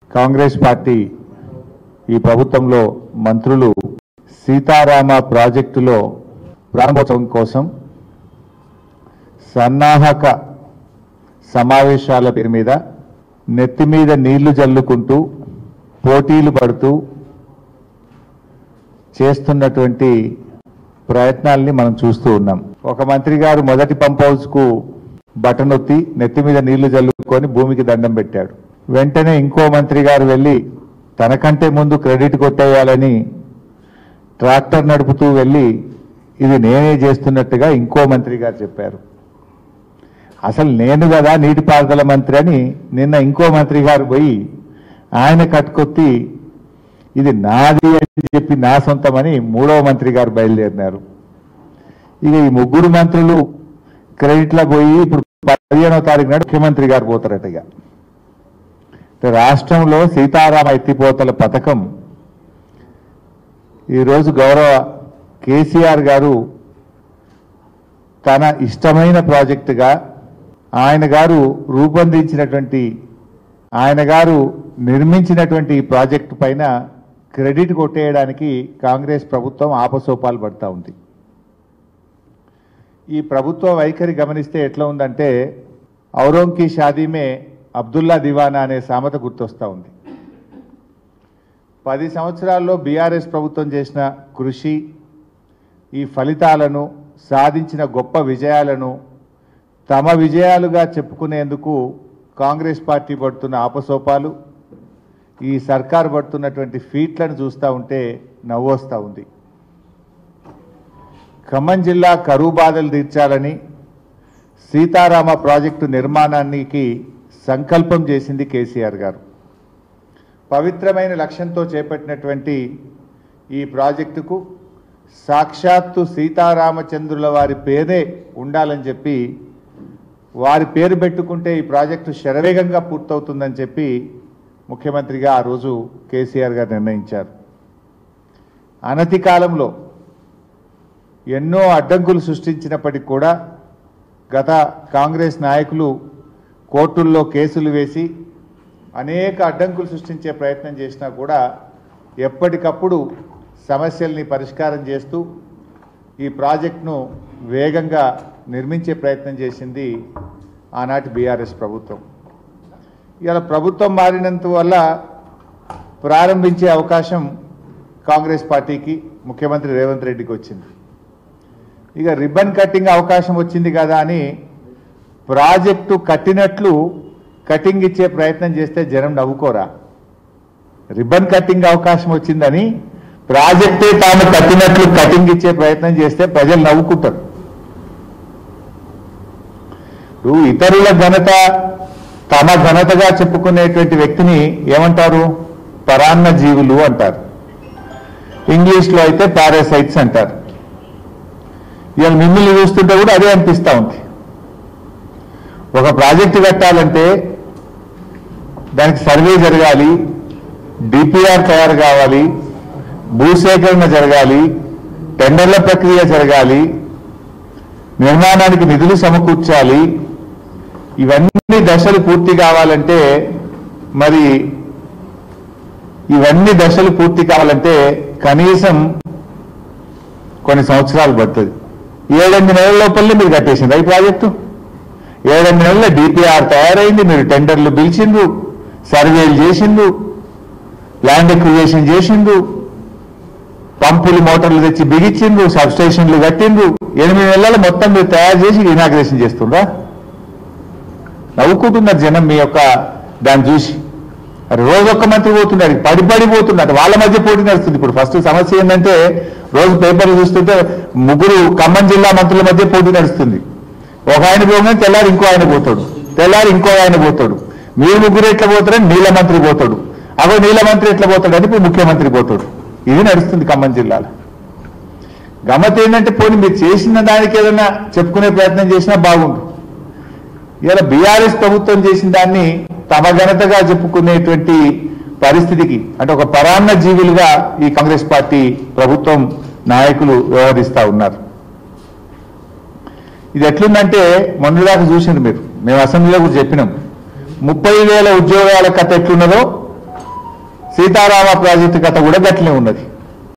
Congress party ఈ ప్రభుత్వంలో మంత్రులు సీతారామ ప్రాజెక్టులో ప్రారంభోత్సవం కోసం సన్నాహక సమావేశాల పేరు మీద నెత్తి మీద నీళ్లు జల్లుకుంటూ పోటీలు పడుతూ చేస్తున్నటువంటి ప్రయత్నాల్ని మనం చూస్తూ ఉన్నాం ఒక మంత్రి గారు మొదటి పంప్ హౌస్ కు బటన్ ఒత్తి నెత్తి మీద నీళ్లు జల్లుకొని భూమికి దండం పెట్టాడు వెంటనే ఇంకో మంత్రి గారు వెళ్ళి తనకంటే ముందు క్రెడిట్ కొట్టేయాలని ట్రాక్టర్ నడుపుతూ వెళ్ళి ఇది నేనే చేస్తున్నట్టుగా ఇంకో మంత్రి గారు చెప్పారు అసలు నేను కదా నీటిపారుదల మంత్రి అని నిన్న ఇంకో మంత్రి గారు పోయి ఆయన కట్టుకొత్తి ఇది నాది అని చెప్పి నా సొంతమని మూడవ మంత్రి గారు బయలుదేరినారు ఇక ఈ ముగ్గురు మంత్రులు క్రెడిట్లో పోయి ఇప్పుడు పదిహేనవ తారీఖు నాడు ముఖ్యమంత్రి గారు పోతారట ఇక రాష్ట్రంలో సీతారామ ఎత్తిపోతల పథకం ఈరోజు గౌరవ కేసీఆర్ గారు తన ఇష్టమైన ప్రాజెక్టుగా ఆయన గారు రూపొందించినటువంటి ఆయన గారు నిర్మించినటువంటి ఈ ప్రాజెక్టు పైన క్రెడిట్ కొట్టేయడానికి కాంగ్రెస్ ప్రభుత్వం ఆపసోపాలు పడతా ఉంది ఈ ప్రభుత్వ వైఖరి గమనిస్తే ఎట్లా ఉందంటే ఔరంకి షాదీమే అబ్దుల్లా దివానా అనే సామెత గుర్తొస్తూ ఉంది పది సంవత్సరాల్లో బీఆర్ఎస్ ప్రభుత్వం చేసిన కృషి ఈ ఫలితాలను సాధించిన గొప్ప విజయాలను తమ విజయాలుగా చెప్పుకునేందుకు కాంగ్రెస్ పార్టీ పడుతున్న ఆపసోపాలు ఈ సర్కారు పడుతున్నటువంటి ఫీట్లను చూస్తూ ఉంటే నవ్వొస్తూ ఉంది ఖమ్మం జిల్లా కరువు బాధలు తీర్చాలని సీతారామ ప్రాజెక్టు నిర్మాణానికి సంకల్పం చేసింది కేసీఆర్ గారు పవిత్రమైన లక్ష్యంతో చేపట్టినటువంటి ఈ ప్రాజెక్టుకు సాక్షాత్తు సీతారామచంద్రుల వారి పేరే ఉండాలని చెప్పి వారి పేరు పెట్టుకుంటే ఈ ప్రాజెక్టు శరవేగంగా పూర్తవుతుందని చెప్పి ముఖ్యమంత్రిగా ఆ రోజు కేసీఆర్ గారు నిర్ణయించారు అనతి కాలంలో ఎన్నో అడ్డంకులు సృష్టించినప్పటికీ కూడా గత కాంగ్రెస్ నాయకులు కోర్టుల్లో కేసులు వేసి అనేక అడ్డంకులు సృష్టించే ప్రయత్నం చేసినా కూడా ఎప్పటికప్పుడు సమస్యల్ని పరిష్కారం చేస్తూ ఈ ప్రాజెక్టును వేగంగా నిర్మించే ప్రయత్నం చేసింది ఆనాటి బీఆర్ఎస్ ప్రభుత్వం ఇవాళ ప్రభుత్వం మారినంత వల్ల ప్రారంభించే అవకాశం కాంగ్రెస్ పార్టీకి ముఖ్యమంత్రి రేవంత్ రెడ్డికి వచ్చింది ఇక రిబ్బన్ కట్టింగ్ అవకాశం వచ్చింది కదా అని ప్రాజెక్టు కట్టినట్లు కటింగ్ ఇచ్చే ప్రయత్నం చేస్తే జనం నవ్వుకోరా రిబ్బన్ కట్టింగ్ అవకాశం వచ్చిందని ప్రాజెక్టే తాను కట్టినట్లు కటింగ్ ఇచ్చే ప్రయత్నం చేస్తే ప్రజలు నవ్వుకుంటారు ఇప్పుడు ఇతరుల ఘనత తమ ఘనతగా చెప్పుకునేటువంటి వ్యక్తిని ఏమంటారు పరాన్న జీవులు అంటారు ఇంగ్లీష్లో అయితే పారాసైట్స్ అంటారు ఇవాళ మిమ్మల్ని చూస్తుంటే కూడా అదే అనిపిస్తూ ఉంది ఒక ప్రాజెక్టు కట్టాలంటే దానికి సర్వే జరగాలి డిపిఆర్ తయారు కావాలి భూసేకరణ జరగాలి టెండర్ల ప్రక్రియ జరగాలి నిర్మాణానికి నిధులు సమకూర్చాలి ఇవన్నీ దశలు పూర్తి కావాలంటే మరి ఇవన్నీ దశలు పూర్తి కావాలంటే కనీసం కొన్ని సంవత్సరాలు పడుతుంది ఏడెనిమిది నెలల లోపలనే మీరు కట్టేసింది ఈ ప్రాజెక్టు ఏడెనిమిది నెలల డిపిఆర్ తయారైంది మీరు టెండర్లు పిలిచిండ్రు సర్వేలు చేసిండ్రు ల్యాండ్ ఎక్విజేషన్ చేసిండ్రు పంపులు మోటార్లు తెచ్చి బిగించిండ్రు సబ్స్టేషన్లు కట్టిండ్రు ఎనిమిది నెలలు మొత్తం మీరు తయారు చేసి ఇనాగ్రేషన్ చేస్తుండ్రా నవ్వుకుంటున్నారు జనం మీ యొక్క దాన్ని చూసి మరి రోజు ఒక్క మంత్రి పోతున్నారు పడి పడి పోతున్నారు వాళ్ళ మధ్య పోటీ నడుస్తుంది ఇప్పుడు ఫస్ట్ సమస్య ఏంటంటే రోజు పేపర్లు చూస్తుంటే ముగ్గురు ఖమ్మం జిల్లా మంత్రుల మధ్య పోటీ నడుస్తుంది ఒక ఆయన పోగానే తెల్లారి ఇంకో ఆయన పోతాడు తెల్లారి ఇంకో ఆయన పోతాడు మీరు ముగ్గురు ఎట్లా పోతారని నీళ్ళ మంత్రి పోతాడు అగో నీళ్ళ మంత్రి ఎట్లా పోతాడు అని ఇప్పుడు ముఖ్యమంత్రి పోతాడు ఇది నడుస్తుంది ఖమ్మం జిల్లాలో గమ్మత్ ఏంటంటే పోనీ మీరు చేసిన దానికి ఏదైనా చెప్పుకునే ప్రయత్నం చేసినా బాగుండు ఇలా బీఆర్ఎస్ ప్రభుత్వం చేసిన దాన్ని తమ ఘనతగా చెప్పుకునేటువంటి పరిస్థితికి అంటే ఒక పరాన్న జీవులుగా ఈ కాంగ్రెస్ పార్టీ ప్రభుత్వం నాయకులు వ్యవహరిస్తా ఉన్నారు ఇది ఎట్లుందంటే మొన్నదాకా చూసింది మీరు మేము అసెంబ్లీలో కూడా చెప్పినాం ముప్పై వేల ఉద్యోగాల కథ ఎట్లున్నదో సీతారామ ప్రాజెక్టు కథ కూడా గట్లనే ఉన్నది